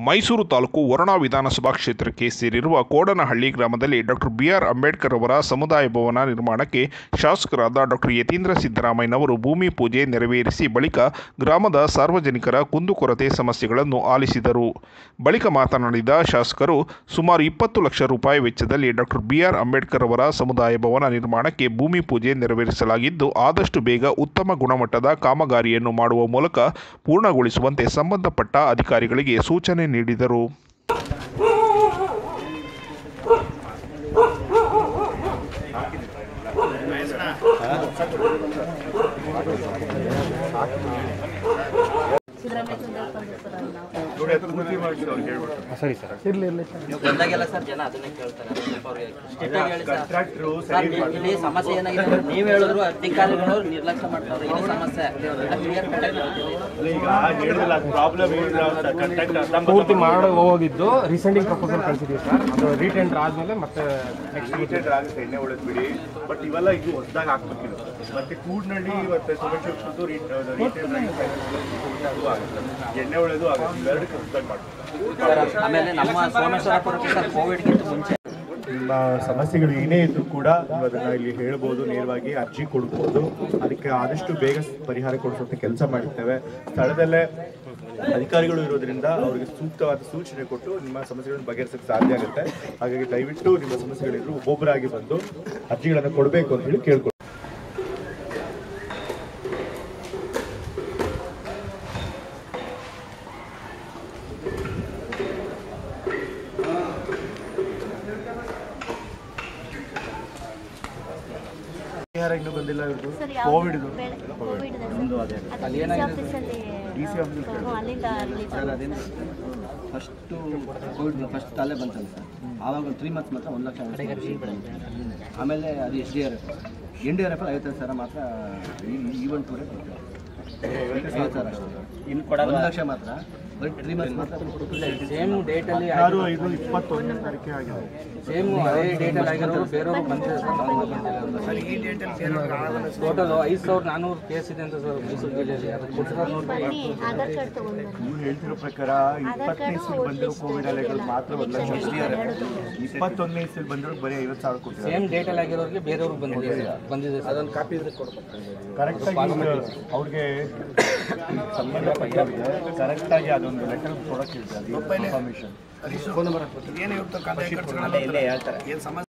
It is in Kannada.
ಮೈಸೂರು ತಾಲೂಕು ವರುಣಾ ವಿಧಾನಸಭಾ ಕ್ಷೇತ್ರಕ್ಕೆ ಸೇರಿರುವ ಕೋಡನಹಳ್ಳಿ ಗ್ರಾಮದಲ್ಲಿ ಡಾಕ್ಟರ್ ಬಿಆರ್ ಅಂಬೇಡ್ಕರ್ ಅವರ ಸಮುದಾಯ ಭವನ ನಿರ್ಮಾಣಕ್ಕೆ ಶಾಸಕರಾದ ಡಾಕ್ಟರ್ ಯತೀಂದ್ರ ಸಿದ್ದರಾಮಯ್ಯನವರು ಭೂಮಿ ಪೂಜೆ ನೆರವೇರಿಸಿ ಬಳಿಕ ಗ್ರಾಮದ ಸಾರ್ವಜನಿಕರ ಕುಂದುಕೊರತೆ ಸಮಸ್ಯೆಗಳನ್ನು ಆಲಿಸಿದರು ಬಳಿಕ ಮಾತನಾಡಿದ ಶಾಸಕರು ಸುಮಾರು ಇಪ್ಪತ್ತು ಲಕ್ಷ ರೂಪಾಯಿ ವೆಚ್ಚದಲ್ಲಿ ಡಾಕ್ಟರ್ ಬಿಆರ್ ಅಂಬೇಡ್ಕರ್ ಅವರ ಸಮುದಾಯ ಭವನ ನಿರ್ಮಾಣಕ್ಕೆ ಭೂಮಿ ಪೂಜೆ ನೆರವೇರಿಸಲಾಗಿದ್ದು ಆದಷ್ಟು ಬೇಗ ಉತ್ತಮ ಗುಣಮಟ್ಟದ ಕಾಮಗಾರಿಯನ್ನು ಮಾಡುವ ಮೂಲಕ ಪೂರ್ಣಗೊಳಿಸುವಂತೆ ಸಂಬಂಧಪಟ್ಟ ಅಧಿಕಾರಿಗಳಿಗೆ ಸೂಚನೆ ನೀಡಿದರು ಸಿದ್ದರಾಮಯ್ಯ ಬಂದಿರ್ತಾರೆ ನಾವು ಸರಿ ಸರ್ ನೀವು ಬಂದಾಗೆಲ್ಲ ಸರ್ ಜನ ಅದನ್ನೇ ಕೇಳ್ತಾರೆ ಅದು ಸ್ವಲ್ಪ ಅವ್ರಿಗೆ ಸ್ಟ್ರಿಕ್ಟ್ ಆಗಿ ಹೇಳಿ ಸರ್ ಸರ್ ನೀವು ಇಲ್ಲಿ ಸಮಸ್ಯೆ ಏನಾಗಿದೆ ಅಂದ್ರೆ ನೀವು ಹೇಳಿದ್ರು ಅಧಿಕಾರಿಗಳು ನಿರ್ಲಕ್ಷ್ಯ ಮಾಡ್ತಾರೆ ಇದು ಸಮಸ್ಯೆ ಕ್ಲಿಯರ್ ಕಟ್ ಹೇಳ್ತೀವಿ ಈಗ ಹೇಳಿದ್ರಲ್ಲ ಪ್ರಾಬ್ಲಮ್ ಕಂಟೆಂಟ್ ಪೂರ್ತಿ ಮಾಡಿ ಹೋಗಿದ್ದು ರೀಸೆಂಟಿಂಗ್ ಪ್ರಪೋಸಲ್ ಕಳಿಸಿದ್ದೀವಿ ಸರ್ ಅದು ರೀಟೆಂಡರ್ ಆದಮೇಲೆ ಮತ್ತೆ ನೆಕ್ಸ್ಟ್ ನೆಕ್ಸ್ಟ್ ಆಗುತ್ತೆ ಎಣ್ಣೆ ಒಳಗೆ ಬಿಡಿ ಬಟ್ ಇವೆಲ್ಲ ಇದು ಹೊಸದಾಗಿ ಹಾಕ್ಬೇಕಿಲ್ಲ ಮತ್ತೆ ಕೂಡ್ನಳ್ಳಿ ಮತ್ತೆ ಸೋಮೇಶ್ವರದ್ದು ಎಣ್ಣೆ ಒಳ್ಳೆದು ಆಗುತ್ತೆ ಇವೆರಡು ಹೊಸದಾಗಿ ಮಾಡ್ಬೇಕು ಸರ್ ಆಮೇಲೆ ನಮ್ಮ ಸೋಮೇಶ್ವರಪುರಕ್ಕೆ ಸರ್ ಕೋವಿಡ್ಗಿಂತ ಮುಂಚೆ ನಿಮ್ಮ ಸಮಸ್ಯೆಗಳು ಏನೇ ಇದ್ರೂ ಕೂಡ ನೀವು ಅದನ್ನ ಇಲ್ಲಿ ಹೇಳ್ಬೋದು ನೇರವಾಗಿ ಅರ್ಜಿ ಕೊಡ್ಬೋದು ಅದಕ್ಕೆ ಆದಷ್ಟು ಬೇಗ ಪರಿಹಾರ ಕೊಡಿಸುವಂತ ಕೆಲಸ ಮಾಡಿರ್ತೇವೆ ಸ್ಥಳದಲ್ಲೇ ಅಧಿಕಾರಿಗಳು ಇರೋದ್ರಿಂದ ಅವರಿಗೆ ಸೂಕ್ತವಾದ ಸೂಚನೆ ಕೊಟ್ಟು ನಿಮ್ಮ ಸಮಸ್ಯೆಗಳನ್ನು ಬಗೆಹರಿಸಕ್ಕೆ ಸಾಧ್ಯ ಆಗುತ್ತೆ ಹಾಗಾಗಿ ದಯವಿಟ್ಟು ನಿಮ್ಮ ಸಮಸ್ಯೆಗಳಿದ್ರು ಒಬ್ಬೊಬ್ಬರಾಗಿ ಬಂದು ಅರ್ಜಿಗಳನ್ನು ಕೊಡಬೇಕು ಅಂತ ಹೇಳಿ ಕೇಳ್ಕೊಳ್ತೀನಿ ಪರಿಹಾರ ಇನ್ನೂ ಬಂದಿಲ್ಲ ಇವ್ರದ್ದು ಸರ್ ಕೋವಿಡ್ ಯಾವುದು ಕೋವಿಡ್ ಆಫೀಸಲ್ಲಿ ಹ್ಞೂ, ಅಲ್ಲಿಂದ ರಿಲೀಸ್ ಆಗಿದೆ ಸರ್. ಫಸ್ಟು ಕೋವಿಡ್ ಫಸ್ಟ್ ಅಲ್ಲೇ ಬಂತಲ್ಲ ಸರ್ ಆವಾಗ ಒಂದು ತ್ರೀ ಮಂತ್ಸ್ ಮಾತ್ರ ಒಂದು ಲಕ್ಷ ಆಮೇಲೆ ಅದು S D R F N D R F ಐವತ್ತೈದು ಸಾವಿರ ಮಾತ್ರ ಈವನ್ ಟೂರೇ ಐವತ್ತು ಸಾವಿರ ಒಂದು ಲಕ್ಷ ಮಾತ್ರ ಬರೀ ತ್ರೀ ಮಂತ್ಸ್ ಮಾತ್ರ ಸೇಮ್ ಡೇಟಲ್ಲಿ ಯಾರು ಐದು ಇಪ್ಪತ್ತೊಂದನೇ ತಾರೀಕೆ ಆಗಿದೆ ಸೇಮ್ ಅದೇ ಡೇಟಲ್ಲಿ ಆಗಿರೋರು ಬೇರೆಯವರು ಬಂದಿದ್ದಾರೆ ಟೋಟಲ್ ಐದು ಸಾವಿರದ ನಾನ್ನೂರು ಕೇಸ್ ಇದೆ ಅಂತ ಸರ್ ಮೈಸೂರು ಜಿಲ್ಲೆಯಲ್ಲಿ ಅದು ಕೊಟ್ಟಿರೋದು ನೋಡಿ ಬನ್ನಿ ಆಧಾರ್ ಕಾರ್ಡ್ ತಗೊಂಡು ಬನ್ನಿ ನೀವು ಹೇಳ್ತಿರೋ ಪ್ರಕಾರ ಇಪ್ಪತ್ತನೇ ಇಸ್ವಿಲ್ ಬಂದಿರೋ ಕೋವಿಡ್ ಅಲೆಗಳು ಮಾತ್ರ ಒಂದು ಲಕ್ಷ ಇಪ್ಪತ್ತೊಂದನೇ ಇಸ್ವಿಲ್ ಬಂದಿರೋ ಬರೀ ಐವತ್ತು ಸಾವಿರ ಕೊಟ್ಟಿದ್ದಾರೆ ಸೇಮ್ ಡೇಟಲ್ಲಿ ಆಗಿರೋರಿಗೆ ಬೇರೆಯವ್ರಿಗೆ ಬಂದಿದೆ ಬಂದಿದೆ ಅದೊಂದು ಕಾಪಿ ಇದ್ರೆ ಕೊಡ್ಬೇಕು ಕರೆಕ್ಟಾಗಿ ಅವ್ರಿಗೆ ಸಂಬಂಧಪಟ್ಟವರಿಗೆ ಕರೆಕ್ಟಾಗಿ ಅದೊಂದು ಲೆಟರ್ ಕೊಡೋಕ್ಕಿರುತ್ತೆ ಅದು ಇನ್ಫಾರ್ಮೇಷನ್ ಇಲ್ಲೇ ಹೇಳ್ತಾರೆ